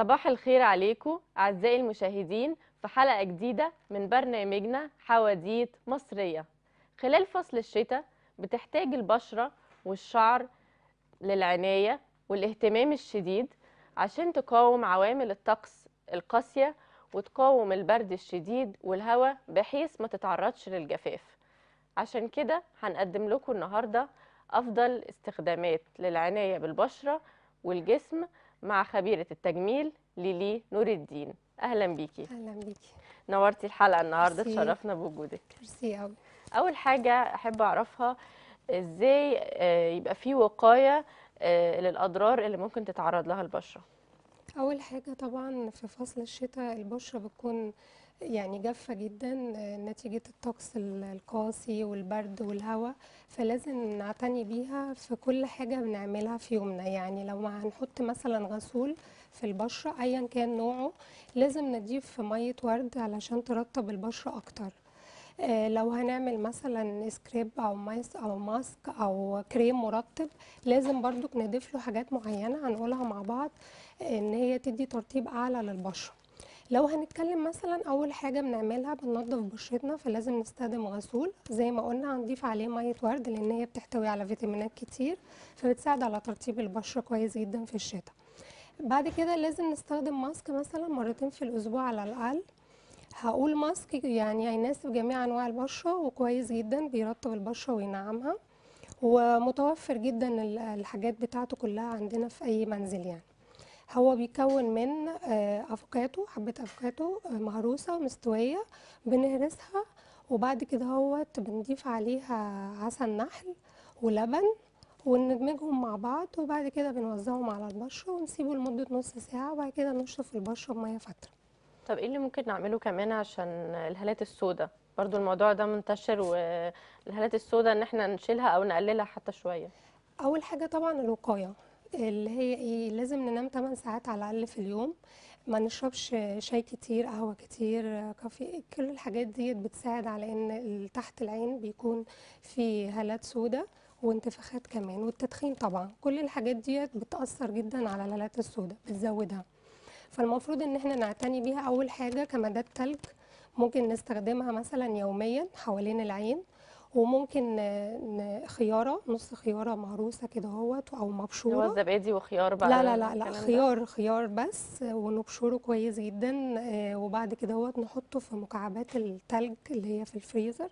صباح الخير عليكم أعزائي المشاهدين في حلقة جديدة من برنامجنا حواديت مصرية خلال فصل الشتاء بتحتاج البشرة والشعر للعناية والاهتمام الشديد عشان تقاوم عوامل الطقس القاسية وتقاوم البرد الشديد والهواء بحيث ما تتعرضش للجفاف عشان كده هنقدم لكم النهاردة أفضل استخدامات للعناية بالبشرة والجسم مع خبيرة التجميل ليلي نور الدين أهلا بيكي اهلا بيكي نورتي الحلقة النهاردة ميرسي. تشرفنا بوجودك ميرسي قوي أول حاجة أحب أعرفها إزاي آه، يبقى في وقاية آه، للأضرار اللي ممكن تتعرض لها البشرة اول حاجه طبعا في فصل الشتاء البشره بتكون يعني جافه جدا آه، نتيجه الطقس ال- القاسي والبرد والهواء فلازم نعتني بيها في كل حاجه بنعملها في يومنا يعني لو ما هنحط مثلا غسول في البشره ايا كان نوعه لازم نضيف ميه ورد علشان ترطب البشره اكتر آه، لو هنعمل مثلا سكريب او مايس او ماسك او كريم مرطب لازم برضو نضيف له حاجات معينه هنقولها مع بعض آه، ان هي تدي ترطيب اعلى للبشره لو هنتكلم مثلا اول حاجه بنعملها بننضف بشرتنا فلازم نستخدم غسول زي ما قلنا هنضيف عليه ميه ورد لان هي بتحتوي على فيتامينات كتير فبتساعد على ترطيب البشره كويس جدا في الشتاء بعد كده لازم نستخدم ماسك مثلا مرتين في الاسبوع على الاقل هقول ماسك يعني هيناسب جميع انواع البشره وكويس جدا بيرطب البشره وينعمها ومتوفر جدا ال- الحاجات بتاعته كلها عندنا في اي منزل يعني هو بيكون من آه، افوكاتو حبه افوكاتو آه، مهروسه ومستويه بنهرسها وبعد كده هوت بنضيف عليها عسل نحل ولبن وندمجهم مع بعض وبعد كده بنوزعهم على البشره ونسيبه لمده نص ساعه وبعد كده نشطف البشره بميه فتره طب إيه اللي ممكن نعمله كمان عشان الهالات السوداء برضو الموضوع ده منتشر والهالات السوداء إن احنا نشيلها أو نقللها حتى شوية اول حاجه طبعا الوقايه اللي هي ايه لازم ننام 8 ساعات على الاقل في اليوم ما نشربش شاي كتير قهوه كتير كافي كل الحاجات ديت بتساعد على ان ال- تحت العين بيكون في هالات سوداء وانتفاخات كمان والتدخين طبعا كل الحاجات ديت بتأثر جدا على الهالات السوداء بتزودها فالمفروض ان احنا نعتني بيها اول حاجه كمادات تلج ممكن نستخدمها مثلا يوميا حوالين العين وممكن ن- ن- خياره نص خياره مهروسه كده اهوت او اللي هو مبشوره الزبادي وخيار بقى لا لا لا لا الكلام ده. خيار خيار بس ونبشره كويس جدا آه، وبعد كده هو نحطه في مكعبات التلج اللي هي في الفريزر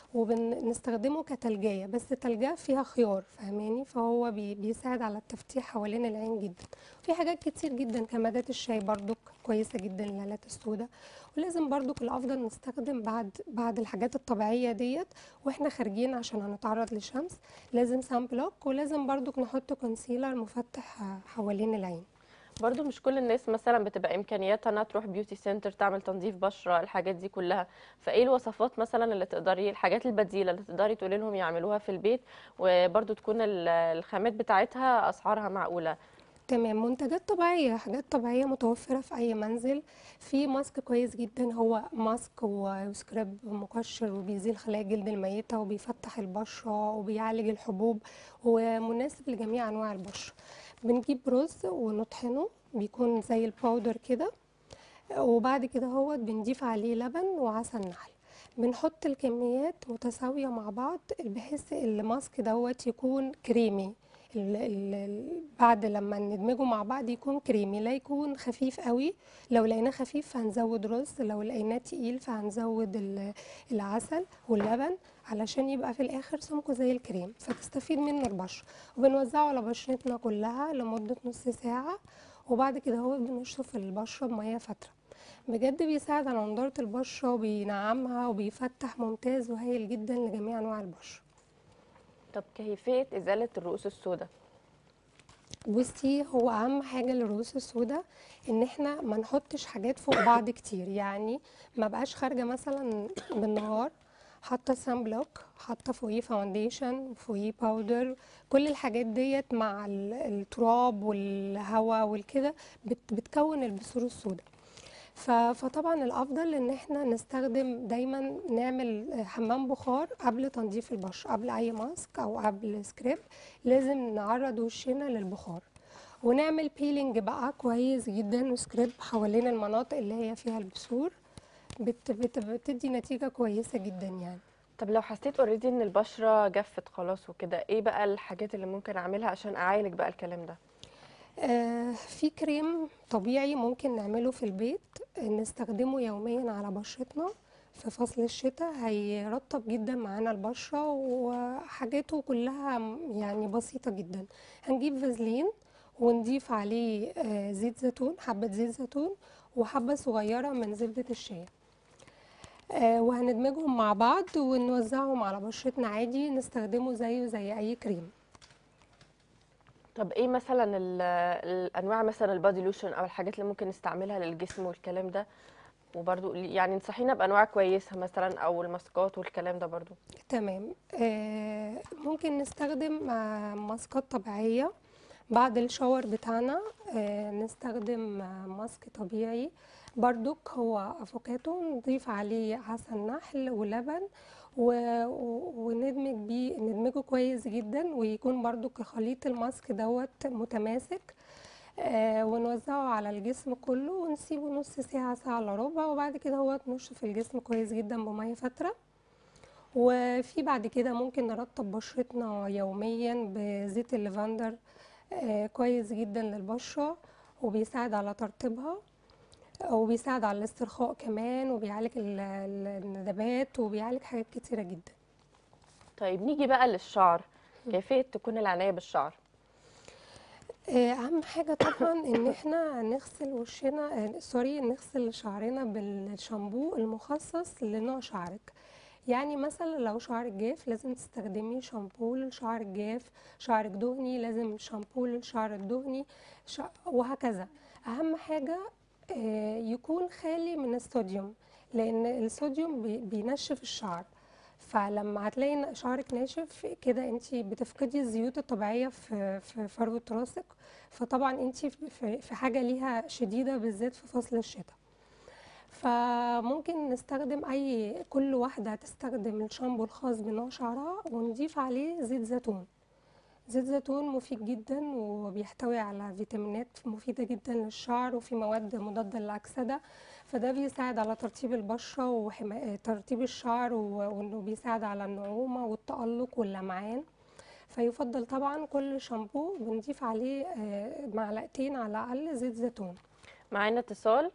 وبنستخدمه كتلجية بس تلجة فيها خيار فاهماني فهو بي بيساعد على التفتيح حوالين العين جدا في حاجات كتير جدا كمادات الشاي برضك كويسة جدا للهالات السوداء ولازم برضك الأفضل نستخدم بعد بعد الحاجات الطبيعية ديت واحنا خارجين عشان هنتعرض للشمس لازم سان بلوك ولازم برضك نحط كونسيلر مفتح آه، حوالين العين برضو مش كل الناس مثلا بتبقى امكانياتها انها تروح بيوتي سنتر تعمل تنظيف بشره الحاجات دي كلها فايه الوصفات مثلا اللي تقدري الحاجات البديله اللي تقدري تقولي لهم يعملوها في البيت وبرضو تكون ال- الخامات بتاعتها اسعارها معقوله تمام منتجات طبيعية حاجات طبيعية متوفرة في أي منزل في ماسك كويس جدا هو ماسك وسكراب مقشر وبيزيل خلايا الجلد الميتة وبيفتح البشرة وبيعالج الحبوب ومناسب لجميع أنواع البشرة بنجيب رز ونطحنه بيكون زي الباودر كده وبعد كده هو بنضيف عليه لبن وعسل نحل بنحط الكميات متساوية مع بعض بحيث الماسك دوت يكون كريمي ال ال ال بعد لما ندمجه مع بعض يكون كريمي لا يكون خفيف قوي لو لقيناه خفيف فهنزود رز لو لقيناه تقيل فهنزود ال- العسل واللبن علشان يبقى في الاخر سمكه زي الكريم فتستفيد منه البشره وبنوزعه على بشرتنا كلها لمده نص ساعه وبعد كده هو بنشطف البشره بميه فتره بجد بيساعد على نضاره البشره وبينعمها وبيفتح ممتاز وهايل جدا لجميع انواع البشره طب كيفيه ازاله الرؤوس السوداء بصي هو اهم حاجه للرؤوس السوداء ان احنا ما نحطش حاجات فوق بعض كتير يعني ما بقاش خارجه مثلا بالنهار حاطه سان بلوك حاطه فوقيه فاونديشن فوقيه باودر كل الحاجات ديت مع ال- التراب والهواء والكده بت بتكون البثور السوداء ف- فطبعا الافضل ان احنا نستخدم دايما نعمل حمام بخار قبل تنظيف البشره قبل اي ماسك او قبل سكريب لازم نعرض وشنا للبخار ونعمل بيلينج بقى كويس جدا وسكريب حوالين المناطق اللي هي فيها البثور بت بت بتدي نتيجة كويسة جدا يعني طب لو حسيت اوريدي ان البشرة جفت خلاص وكده ايه بقى الحاجات اللي ممكن اعملها عشان اعالج بقى الكلام ده آه في كريم طبيعي ممكن نعمله في البيت آه، نستخدمه يوميا على بشرتنا في فصل الشتاء هيرطب جدا معانا البشرة وحاجاته كلها م- يعني بسيطة جدا هنجيب فازلين ونضيف عليه آه زيت زيتون حبة زيت زيتون وحبة صغيرة من زبدة الشيا آه وهندمجهم مع بعض ونوزعهم على بشرتنا عادي نستخدمه زيه زي أي كريم طب ايه مثلا ال- الانواع مثلا البادي لوشن او الحاجات اللي ممكن نستعملها للجسم والكلام ده وبرضو يعني نصحينا بانواع كويسة مثلا او الماسكات والكلام ده برضو تمام آه ممكن نستخدم آه ماسكات طبيعية بعد الشاور بتاعنا آه نستخدم آه ماسك طبيعي بردك هو افوكاتو نضيف عليه عسل نحل ولبن و- و- وندمج بيه ندمجه كويس جدا ويكون بردك خليط الماسك دوت متماسك آه ونوزعه على الجسم كله ونسيبه نص ساعة ساعة الا ربع وبعد كده هو نشف الجسم كويس جدا بمية فترة وفي بعد كده ممكن نرطب بشرتنا يوميا بزيت الليفندر آه، كويس جدا للبشرة وبيساعد على ترطيبها وبيساعد على الاسترخاء كمان وبيعالج ال- ال- الندبات وبيعالج حاجات كتيرة جدا طيب نيجي بقى للشعر كيفية تكون العناية بالشعر آه، اهم حاجه طبعا ان احنا نغسل وشنا آه، سوري نغسل شعرنا بالشامبو المخصص لنوع شعرك يعني مثلا لو شعرك جاف لازم تستخدمي شامبو للشعر الجاف شعرك دهني لازم شامبو للشعر الدهني شع... وهكذا اهم حاجه آه، يكون خالي من الصوديوم لان الصوديوم بي- بينشف الشعر فلما هتلاقي إن شعرك ناشف كده انت بتفقدي الزيوت الطبيعيه في في فروه راسك فطبعا انت في في حاجه ليها شديده بالذات في فصل الشتاء فممكن نستخدم اي كل واحده هتستخدم الشامبو الخاص بنوع شعرها ونضيف عليه زيت زيتون زيت زيتون مفيد جدا وبيحتوي على فيتامينات مفيدة جدا للشعر وفي مواد مضادة للأكسدة فده بيساعد على ترطيب البشرة وترطيب الشعر و- وإنه بيساعد على النعومة والتألق واللمعان فيفضل طبعا كل شامبو بنضيف عليه آه، معلقتين على الأقل زيت زيتون معانا اتصال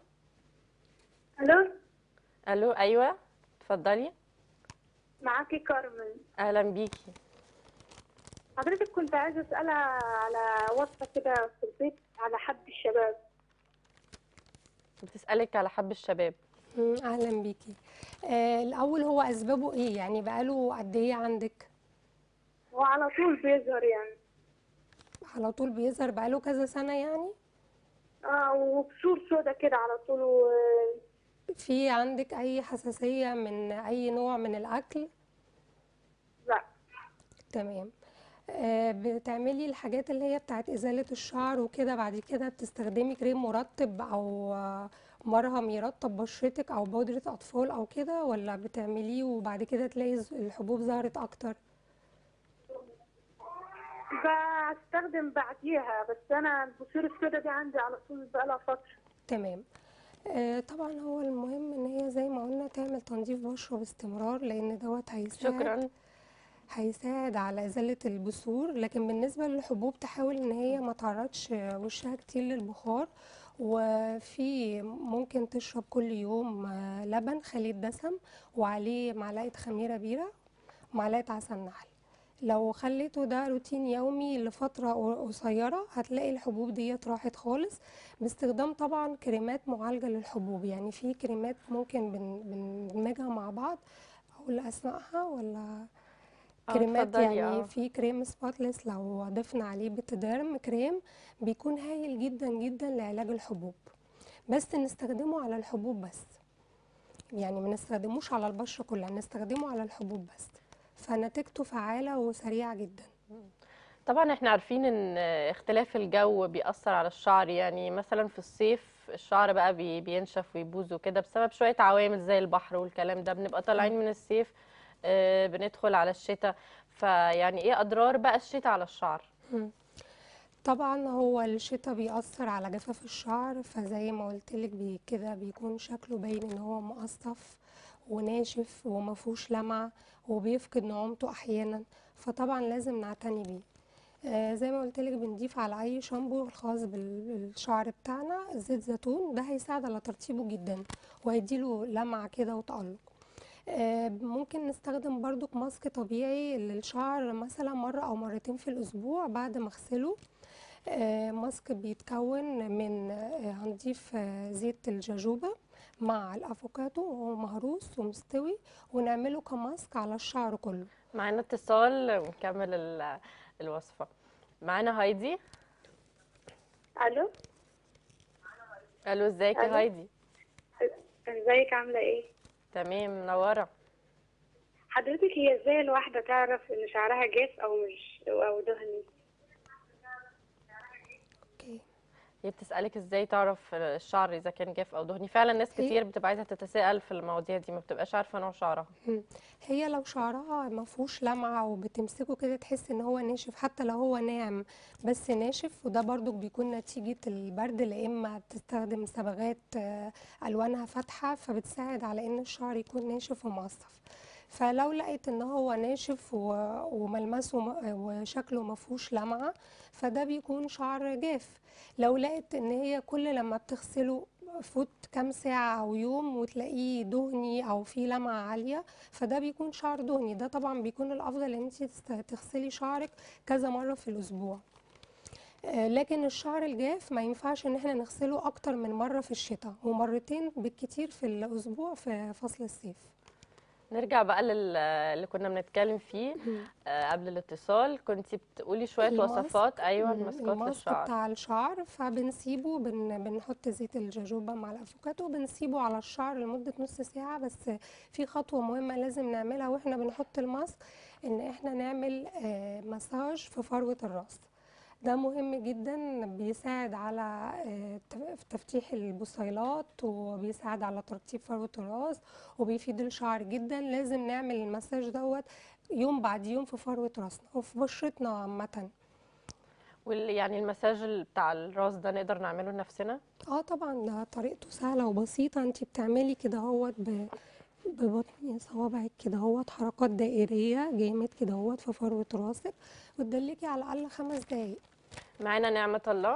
الو الو ايوه اتفضلي معاكي كارمن اهلا بيكي حضرتك كنت عايزه اسالها على وصفه كده في البيت على حب الشباب بتسألك على حب الشباب مم، أهلا بيكي آه، الأول هو أسبابه إيه يعني بقاله قد إيه عندك هو على طول بيظهر يعني على طول بيظهر بقاله كذا سنة يعني اه وبصور سودا كده على طول و... في عندك أي حساسية من أي نوع من الأكل لا تمام آه، بتعملي الحاجات اللي هي بتاعت إزالة الشعر وكده بعد كده بتستخدمي كريم مرطب أو آه، مرهم يرطب بشرتك أو بودرة أطفال أو كده ولا بتعمليه وبعد كده تلاقي ز- الحبوب ظهرت أكتر بستخدم بعديها بس انا البصور السودا دي عندي على طول بقالها فتره تمام آه، طبعا هو المهم ان هي زي ما قلنا تعمل تنظيف بشرة باستمرار لان دوت هيساعد شكرا هيساعد على إزالة البثور لكن بالنسبة للحبوب تحاول إن هي ما تعرضش وشها كتير للبخار وفي ممكن تشرب كل يوم آه، لبن خالي الدسم وعليه معلقة خميرة بيرة ومعلقة عسل نحل لو خليته ده روتين يومي لفترة قصيرة هتلاقي الحبوب ديت راحت خالص باستخدام طبعا كريمات معالجة للحبوب يعني في كريمات ممكن بن- بندمجها مع بعض أقول أسمائها ولا اه كريمات اتفضلي يعني اه في كريم سبوتلess لو ضفنا عليه بتدرم كريم بيكون هايل جدا جدا لعلاج الحبوب بس نستخدمه على الحبوب بس يعني ما نستخدموش على البشرة كلها نستخدمه على الحبوب بس فنتيجته فعالة وسريعة جدا طبعا احنا عارفين ان اختلاف الجو بيأثر على الشعر يعني مثلا في الصيف الشعر بقى بي- بينشف ويبوظ وكده بسبب شوية عوامل زي البحر والكلام ده بنبقى طالعين من الصيف آه، بندخل على الشتاء فيعني ايه اضرار بقى الشتاء على الشعر طبعا هو الشتاء بيأثر على جفاف الشعر فزي ما قلت لك بي كده بيكون شكله باين ان هو مقصف وناشف ومفهوش لمعة وبيفقد نعومته احيانا فطبعا لازم نعتني بيه آه زي ما قلت لك بنضيف على اي شامبو الخاص بال- بالشعر بتاعنا زيت زيتون ده هيساعد على ترطيبه جدا وهيديله لمعة كده وتألق آه، ممكن نستخدم برضو ماسك طبيعي للشعر مثلا مرة أو مرتين في الأسبوع بعد ما أغسله آه، ماسك بيتكون من آه، هنضيف آه، زيت الجاجوبا مع الافوكادو وهو مهروس ومستوي ونعمله كماسك على الشعر كله معانا اتصال ونكمل ال- الوصفة معانا هايدي الو الو ازيك يا ألو. هايدي ازيك عامله ايه تمام منورة حضرتك هي ازاي الواحده تعرف ان شعرها جاف او مش او دهني اوكي هي بتسألك ازاي تعرف الشعر اذا كان جاف او دهني فعلا ناس هي- كتير بتبقى عايزة تتساءل في المواضيع دي ما بتبقاش عارفة نوع شعرها مم. هي لو شعرها ما فيهوش لمعة وبتمسكه كده تحس ان هو ناشف حتى لو هو ناعم بس ناشف وده برضو بيكون نتيجة البرد لا اما بتستخدم صبغات آه، الوانها فاتحة فبتساعد على ان الشعر يكون ناشف ومقصف فلو لقيت ان هو ناشف و- وملمسه م- وشكله ما فيهوش لمعة فده بيكون شعر جاف لو لقيت ان هي كل لما بتغسله فوت كام ساعة أو يوم وتلاقيه دهني أو فيه لمعة عالية فده بيكون شعر دهني ده طبعا بيكون الأفضل إن انت تست- تغسلي شعرك كذا مرة في الأسبوع آه، لكن الشعر الجاف ما ينفعش ان احنا نغسله اكتر من مرة في الشتاء ومرتين بالكتير في الاسبوع في فصل الصيف نرجع بقى لل- اللي كنا بنتكلم فيه آه، قبل الاتصال كنتي بتقولي شوية الماسك. وصفات ايوه مم، الماسكات الماسك للشعر بتاع الشعر فبنسيبه بن بنحط زيت الجاجوبا مع الافوكادو وبنسيبه على الشعر لمدة نص ساعة بس في خطوة مهمة لازم نعملها واحنا بنحط الماسك ان احنا نعمل آه، مساج في فروة الراس ده مهم جدا بيساعد على آه، تف- تفتيح البصيلات وبيساعد على ترطيب فروة الراس وبيفيد الشعر جدا لازم نعمل المساج دوت يوم بعد يوم في فروة راسنا وفي بشرتنا عامة وال يعني المساج ال- بتاع الراس ده نقدر نعمله لنفسنا اه طبعا ده طريقته سهلة وبسيطة انتي بتعملي كده هوت ب- ببطن صوابعك كده هوت حركات دائرية جامد كده هوت في فروة راسك وتدلكي على الأقل خمس دقايق معانا نعمة الله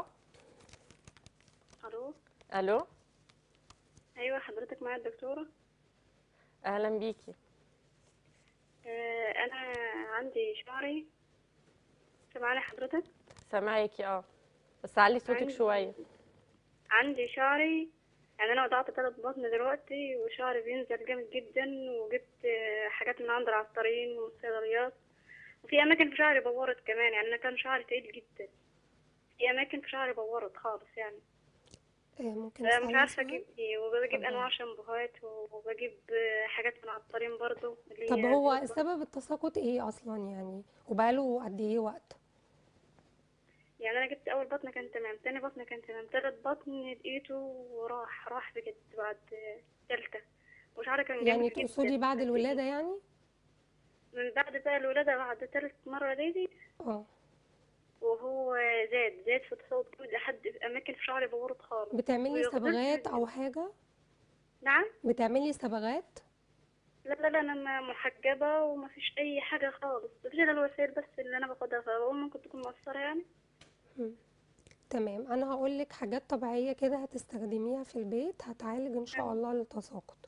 الو الو ايوه حضرتك معايا الدكتوره اهلا بيكي آه، انا عندي شعري سامعاني حضرتك سامعاكي اه بس علي صوتك عندي- شوية عندي شعري يعني انا وضعت ثلاث بطن دلوقتي وشعري بينزل جامد جدا وجبت آه، حاجات من عند العطارين والصيدليات وفي اماكن في شعري بورت كمان يعني انا كان شعري تقيل جدا في اماكن في شعري بورت خالص يعني آه ممكن آه، مش أسألك عارفه سؤال؟ اجيب ايه وبجيب اتفضلي. انواع شامبوهات وبجيب آه، حاجات من العطارين برضو اللي طب هي هو زيوت برضو. سبب التساقط ايه أصلا يعني وبقاله قد ايه وقت يعني انا جبت اول بطن كان تمام تاني بطن كان تمام تالت بطن لقيته وراح راح بجد بعد آه، تالتة وشعري كان جامد يعني جدا تقصدي بعد قد إيه. الولادة يعني من بعد بقى الولادة بعد تالت مرة دي اه وهو زاد زاد في تصوت جامد لحد في أماكن في شعري بورت خالص بتعملي ويغدر صبغات في- أو حاجة نعم بتعملي صبغات لا لا لا أنا م- محجبة ومفيش أي حاجة خالص مفيش غير الوسائل بس اللي أنا باخدها فبقول ممكن تكون مؤثرة يعني تمام انا هقول لك حاجات طبيعيه كده هتستخدميها في البيت هتعالج ان شاء الله التساقط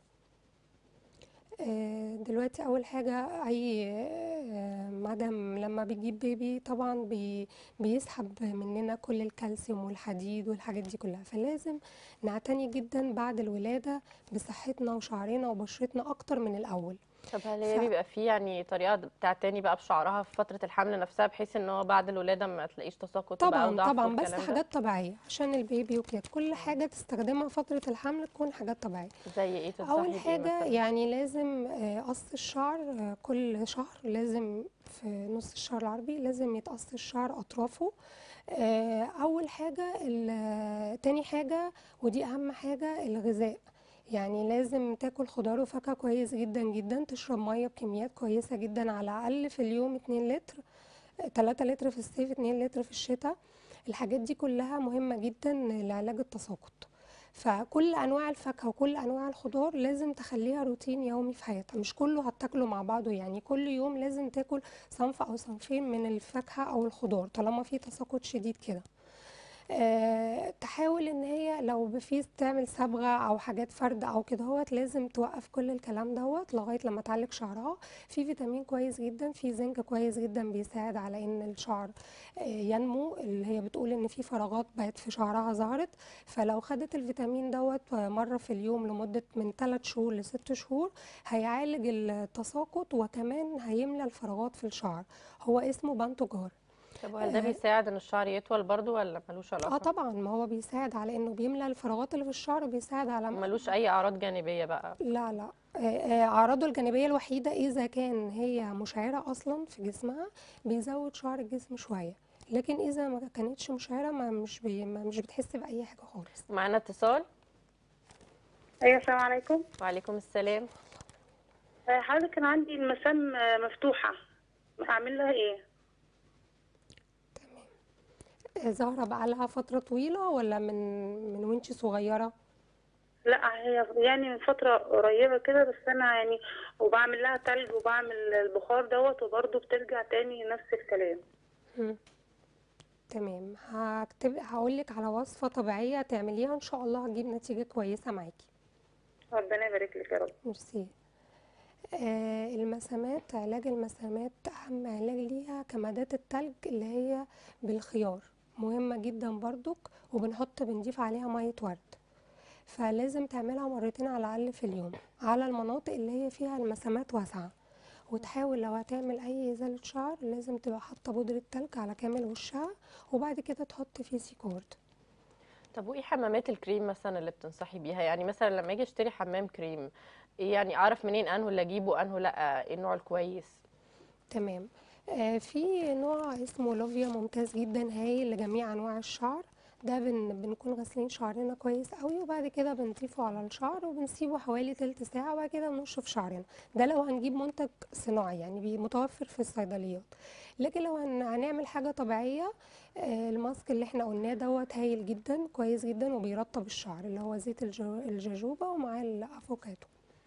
آه، دلوقتي اول حاجه اي آه، مدام لما بيجيب بيبي طبعا بي بيسحب مننا كل الكالسيوم والحديد والحاجات دي كلها فلازم نعتني جدا بعد الولاده بصحتنا وشعرنا وبشرتنا اكتر من الاول طب هل هي ف- بيبقى في يعني طريقة بتعتني بقى بشعرها في فترة الحمل نفسها بحيث ان هو بعد الولادة ما تلاقيش تساقط بقى طبعا وضعف طبعا بس والكلام ده حاجات طبيعيه عشان البيبي وكده كل حاجه تستخدمها فتره الحمل تكون حاجات طبيعيه زي ايه تنصحي اول بإيه حاجه مثلا يعني لازم آه، قص الشعر آه، كل شهر لازم في نص الشهر العربي لازم يتقص الشعر اطرافه آه، اول حاجه ال- تاني حاجه ودي اهم حاجه الغذاء يعني لازم تاكل خضار وفاكهه كويس جدا جدا تشرب ميه بكميات كويسه جدا على الاقل في اليوم 2 لتر 3 لتر في الصيف 2 لتر في الشتاء الحاجات دي كلها مهمة جدا لعلاج التساقط فكل انواع الفاكهه وكل انواع الخضار لازم تخليها روتين يومي في حياتها مش كله هتاكله مع بعضه يعني كل يوم لازم تاكل صنف او صنفين من الفاكهه او الخضار طالما في تساقط شديد كده آه، تحاول ان هي لو في تعمل صبغه او حاجات فرد او كده هوت لازم توقف كل الكلام دوت لغايه لما تعالج شعرها في فيتامين كويس جدا في زنك كويس جدا بيساعد على ان الشعر آه، ينمو اللي هي بتقول ان في فراغات بقت في شعرها ظهرت فلو خدت الفيتامين دوت مره في اليوم لمده من 3 شهور ل 6 شهور هيعالج التساقط وكمان هيملى الفراغات في الشعر هو اسمه بانتوجار طب وهل ده آه، بيساعد ان الشعر يطول برضو ولا ملوش اه علاقة طبعا ما هو بيساعد على انه بيملى الفراغات اللي في الشعر بيساعد على ملوش اي اعراض جانبية بقى لا لا آه، آه، اعراضه الجانبيه الوحيده اذا كان هي مشعره اصلا في جسمها بيزود شعر الجسم شويه لكن اذا ما كانتش مشعره ما مش بي ما مش بتحس باي حاجه خالص معانا اتصال ايوه السلام عليكم وعليكم السلام آه، حضرتك كان عندي المسام آه، مفتوحة اعمل لها ايه آه، ظاهره بقالها فتره طويله ولا من من وانتي صغيره لا هي يعني من فترة قريبة كده بس انا يعني وبعمل لها تلج وبعمل البخار دوت وبرضه بترجع تاني نفس الكلام مم. تمام هكتب هقولك على وصفه طبيعيه تعمليها ان شاء الله هتجيب نتيجه كويسه معاكي ربنا يبارك لك يا رب ميرسي آه المسامات علاج المسامات أهم علاج ليها كمادات التلج اللي هي بالخيار مهمة جدا برضك وبنحط بنضيف عليها مية ورد فلازم تعملها مرتين على الأقل في اليوم على المناطق اللي هي فيها المسامات واسعة وتحاول لو هتعمل أي إزالة شعر لازم تبقى حاطة بودرة تلج على كامل وشها وبعد كده تحط فيه سيكورد طب وايه حمامات الكريم مثلا اللي بتنصحي بيها يعني مثلا لما اجي اشتري حمام كريم إيه يعني اعرف منين انه اللي اجيبه انه لا ايه النوع الكويس تمام آه في نوع اسمه لوفيا ممتاز جدا هايل لجميع انواع الشعر ده بن بنكون غاسلين شعرنا كويس قوي وبعد كده بنضيفه على الشعر وبنسيبه حوالي تلت ساعة وبعد كده بنشف شعرنا ده لو هنجيب منتج صناعي يعني بي- متوفر في الصيدليات لكن لو هن هنعمل حاجة طبيعية آه الماسك اللي احنا قلناه دوت هايل جدا كويس جدا وبيرطب الشعر اللي هو زيت الجو- الجوجوبا ومعاه الافوكاتو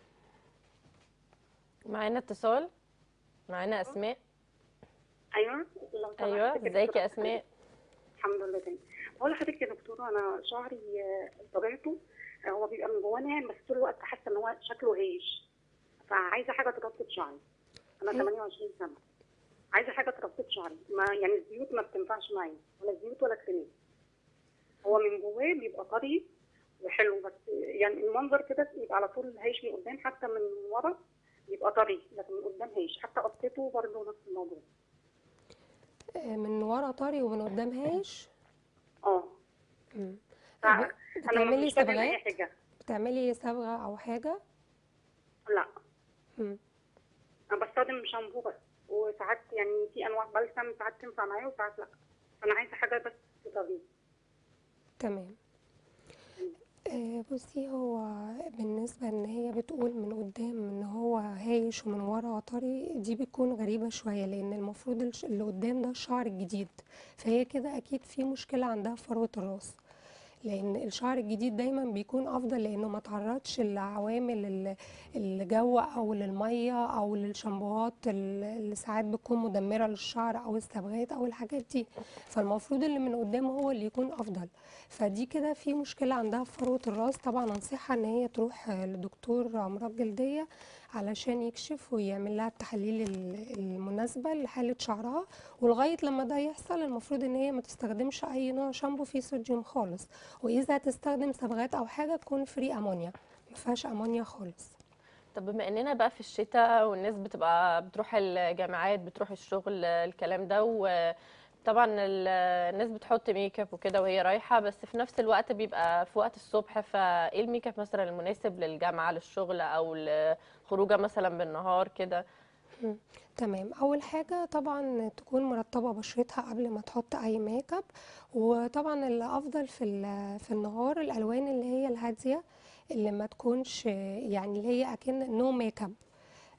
معانا اتصال معانا اسماء ايوه لو سمحت ايوه كده ازيك يا دكتور. اسماء الحمد لله تمام بقول لحضرتك يا دكتوره انا شعري آه، طبيعته آه، هو بيبقى من جواه ناعم بس طول الوقت حاسه ان هو شكله هيش فعايزه حاجه ترطب شعري انا مم. 28 سنه عايزه حاجه ترطب شعري ما يعني الزيوت ما بتنفعش معايا ولا زيوت ولا كريمات هو من جواه بيبقى طري وحلو بس يعني المنظر كده يبقى على طول هيش من قدام حتى من ورا يبقى طري لكن من قدام هيش حتى قصته برضه نفس الموضوع آه من ورا طري ومن قدام هايش اه مم. ف- انا بتعملي مش فاهمه اي صبغات حاجه بتعملي صبغة أو حاجة لا مم. انا بستخدم شامبو بس وساعات يعني في انواع بلسم ساعات تنفع معايا وساعات لا فانا عايزه حاجه بس تطري تمام آه، بصي هو بالنسبة ان هي بتقول من قدام ان هو هايش ومن ورا طري دي بتكون غريبة شوية لان المفروض الش- اللي قدام ده الشعر الجديد فهي كده اكيد في مشكلة عندها في فروة الراس لان الشعر الجديد دايما بيكون افضل لانه ما تعرضش لعوامل ال- الجو او للميه او للشامبوهات ال- اللي ساعات بتكون مدمره للشعر او الصبغات او الحاجات دي فالمفروض اللي من قدام هو اللي يكون افضل فدي كده في مشكله عندها في فروه الراس طبعا انصحها ان هي تروح لدكتور امراض جلديه علشان يكشف ويعمل لها التحاليل ال- المناسبه لحاله شعرها ولغايه لما ده يحصل المفروض ان هي ما تستخدمش اي نوع شامبو فيه صوديوم خالص واذا هتستخدم صبغات او حاجه تكون فري امونيا ما فيهاش امونيا خالص طب بما اننا بقى في الشتاء والناس بتبقى بتروح الجامعات بتروح الشغل الكلام ده وطبعا ال- الناس بتحط ميك اب وكده وهي رايحة بس في نفس الوقت بيبقى في وقت الصبح فايه الميك اب مثلا المناسب للجامعة للشغل او لخروجه مثلا بالنهار كده تمام اول حاجه طبعا تكون مرطبه بشرتها قبل ما تحط اي ميك اب وطبعا الافضل في ال- في النهار الالوان اللي هي الهاديه اللي ما تكونش يعني اللي هي اكن نو ميك اب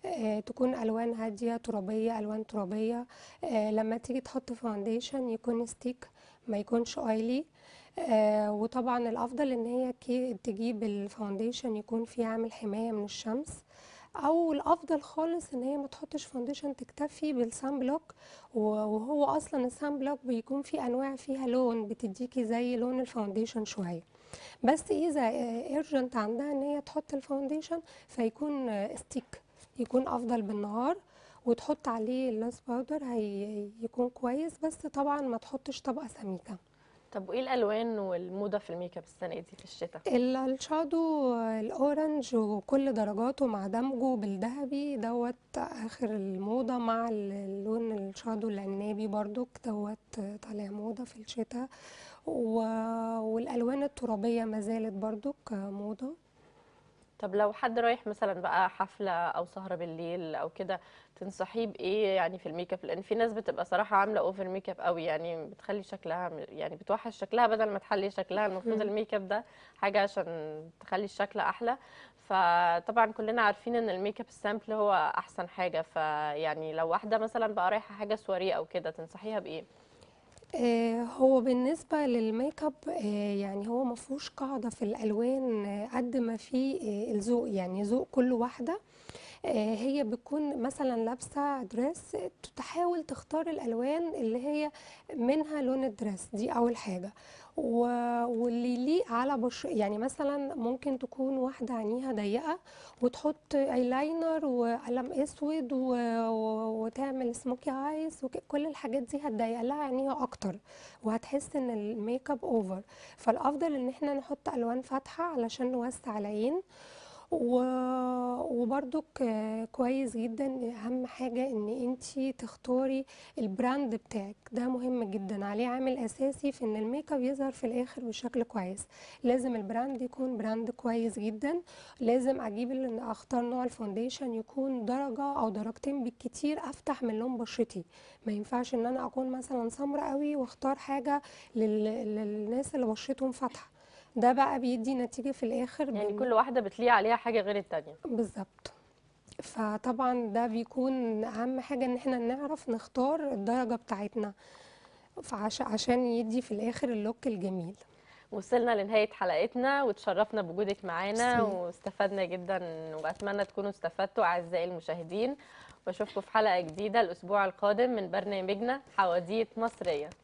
آه، تكون الوان هاديه ترابيه الوان ترابيه آه، لما تيجي تحط فاونديشن يكون ستيك ما يكونش اويلي آه وطبعا الافضل ان هي كي تجيب الفاونديشن يكون فيه عامل حمايه من الشمس او الافضل خالص ان هي ما تحطش فاونديشن تكتفي بالسان بلوك و- وهو اصلا السان بلوك بيكون في انواع فيها لون بتديكي زي لون الفاونديشن شويه بس اذا ايرجنت عندها ان هي تحط الفاونديشن فيكون ستيك يكون افضل بالنهار وتحط عليه اللاس باودر هي يكون كويس بس طبعا ما تحطش طبقه سميكه طب وايه الالوان والموضه في الميك اب السنه دي في الشتاء ال- الشادو الاورنج وكل درجاته مع دمجه بالذهبي دوت اخر الموضه مع ال- اللون الشادو العنابي برضو دوت طالع موضه في الشتاء و- والالوان الترابيه ما زالت برضو موضه طب لو حد رايح مثلا بقى حفله او سهره بالليل او كده تنصحيه بايه يعني في الميك اب لان في ناس بتبقى صراحه عامله اوفر ميك اب قوي يعني بتخلي شكلها م- يعني بتوحش شكلها بدل ما تحلي شكلها المفروض مم. الميك اب ده حاجه عشان تخلي الشكل احلى فطبعا كلنا عارفين ان الميك اب السامبل هو احسن حاجه فيعني لو واحده مثلا بقى رايحه حاجه سواريه او كده تنصحيها بايه آه، هو بالنسبة للميك اب آه، يعني هو مفهوش قاعدة في الألوان آه، قد ما في آه، الذوق يعني ذوق كل واحدة آه، هي بتكون مثلا لابسة دريس آه، تحاول تختار الألوان اللي هي منها لون الدريس دي أول حاجة و- واللي يليق على بشر يعني مثلا ممكن تكون واحدة عينيها ضيقة وتحط ايلاينر وقلم اسود و... و... وتعمل سموكي ايس وكل الحاجات دي هتضيق لها عينيها اكتر وهتحس ان الميك اب اوفر فالافضل ان احنا نحط الوان فاتحه علشان نوسع العين و... وبرضك آه، كويس جدا اهم حاجه ان انتي تختاري البراند بتاعك ده مهم جدا عليه عامل اساسي في ان الميك اب يظهر في الاخر بشكل كويس لازم البراند يكون براند كويس جدا لازم اجيب ال- اختار نوع الفونديشن يكون درجه او درجتين بالكتير افتح من لون بشرتي ما ينفعش ان انا اكون مثلا سمرة قوي واختار حاجه لل... للناس اللي بشرتهم فاتحه ده بقى بيدي نتيجه في الاخر يعني بن- كل واحده بتليق عليها حاجه غير التانيه بالظبط فطبعا ده بيكون اهم حاجه ان احنا نعرف نختار الدرجه بتاعتنا فعش... عشان يدي في الاخر اللوك الجميل وصلنا لنهاية حلقتنا وتشرفنا بوجودك معانا ميرسي. واستفدنا جدا وأتمنى تكونوا استفدتوا أعزائي المشاهدين وأشوفكم في حلقة جديدة الأسبوع القادم من برنامجنا حواديت مصرية